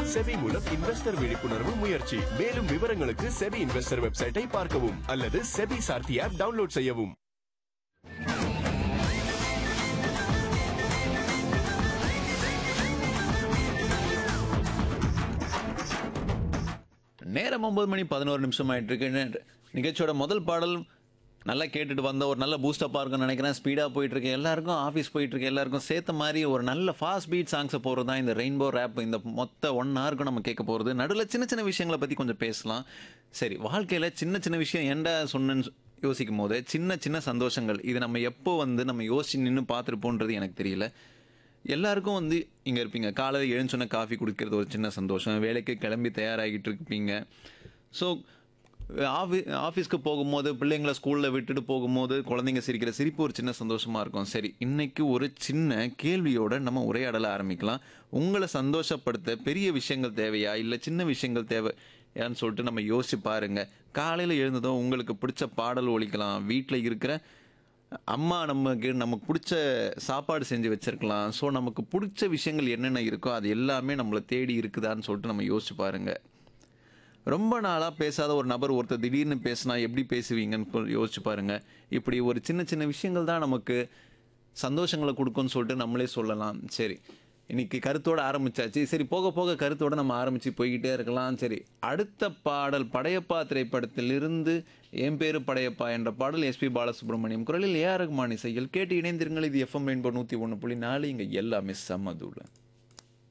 SEBI மூலம் investor விழிப்புணர்வு முயற்சி மேலும் விவரங்களுக்கு செபி இன்வெஸ்டர் வெப்சைட்டை பார்க்கவும் அல்லது செபி சார்த்தி ஆப் டவுன்லோட் செய்யவும் நேரம் ஒன்பது மணி பதினோரு நிமிஷம் ஆயிட்டு இருக்கு நே- நிகழ்ச்சியோட முதல் பாடல் நல்லா கேட்டுட்டு வந்த ஒரு நல்ல பூஸ்டப்பாக இருக்கும்னு நினைக்கிறேன் ஸ்பீடாக போயிட்டு இருக்கு எல்லாருக்கும் ஆஃபீஸ் போயிட்டு இருக்கு எல்லாருக்கும் சேர்த்த மாதிரி ஒரு நல்ல ஃபாஸ்ட் பீட் சாங்ஸை போகிறது தான் இந்த ரெயின்போ ரேப் இந்த மொத்த ஒன் ஹவருக்கும் நம்ம கேட்க போகிறது நடுவில் சின்ன சின்ன விஷயங்களை பற்றி கொஞ்சம் பேசலாம் சரி வாழ்க்கையில் சின்ன சின்ன விஷயம் ஏன்டா சொன்னேன்னு யோசிக்கும் போது சின்ன சின்ன சந்தோஷங்கள் இது நம்ம எப்போ வந்து நம்ம யோசிச்சு நின்று பார்த்துருப்போன்றது எனக்கு தெரியல எல்லாருக்கும் வந்து இங்கே இருப்பீங்க காலையில் எழுந்தோன்னே காஃபி குடிக்கிறது ஒரு சின்ன சந்தோஷம் வேலைக்கு கிளம்பி தயாராகிட்டு இருப்பீங்க ஸோ ஆஃபி ஆஃபீஸ்க்கு போகும்போது பிள்ளைங்களை ஸ்கூலில் விட்டுட்டு போகும்போது குழந்தைங்க சிரிக்கிற சிரிப்பு ஒரு சின்ன சந்தோஷமாக இருக்கும் சரி இன்னைக்கு ஒரு சின்ன கேள்வியோட நம்ம உரையாடலை ஆரம்பிக்கலாம் உங்களை சந்தோஷப்படுத்த பெரிய விஷயங்கள் தேவையா இல்லை சின்ன விஷயங்கள் தேவை ஏன்னு சொல்லிட்டு நம்ம யோசிச்சு பாருங்க காலையில் எழுந்ததும் உங்களுக்கு பிடிச்ச பாடல் ஒலிக்கலாம் வீட்டில் இருக்கிற அம்மா நமக்கு நமக்கு பிடிச்ச சாப்பாடு செஞ்சு வச்சிருக்கலாம் ஸோ நமக்கு பிடிச்ச விஷயங்கள் என்னென்ன இருக்கோ அது எல்லாமே நம்மளை தேடி இருக்குதான்னு சொல்லிட்டு நம்ம யோசிச்சு பாருங்க ரொம்ப நாளாக பேசாத ஒரு நபர் ஒருத்தர் திடீர்னு பேசினா எப்படி பேசுவீங்கன்னு கொ- யோசிச்சு பாருங்க இப்படி ஒரு சின்ன சின்ன விஷயங்கள் தான் நமக்கு சந்தோஷங்களை கொடுக்கும்னு சொல்லிட்டு நம்மளே சொல்லலாம் சரி இன்னைக்கு கருத்தோட ஆரம்பிச்சாச்சு சரி போக போக கருத்தோட நம்ம ஆரம்பிச்சு போய்கிட்டே இருக்கலாம் சரி அடுத்த பாடல் படையப்பா திரைப்படத்திலிருந்து என் பேரு படையப்பா என்ற பாடல் எஸ்பி பாலசுப்ரமணியம் குரலில் ஏஆர் ரகுமான் இசையில் கேட்டு இணைந்திருங்கள் இது எஃப்எம் ரெயின்போ நூற்றி ஒன்று புள்ளி நாலு இங்கே எல்லாமே சமதுள்ள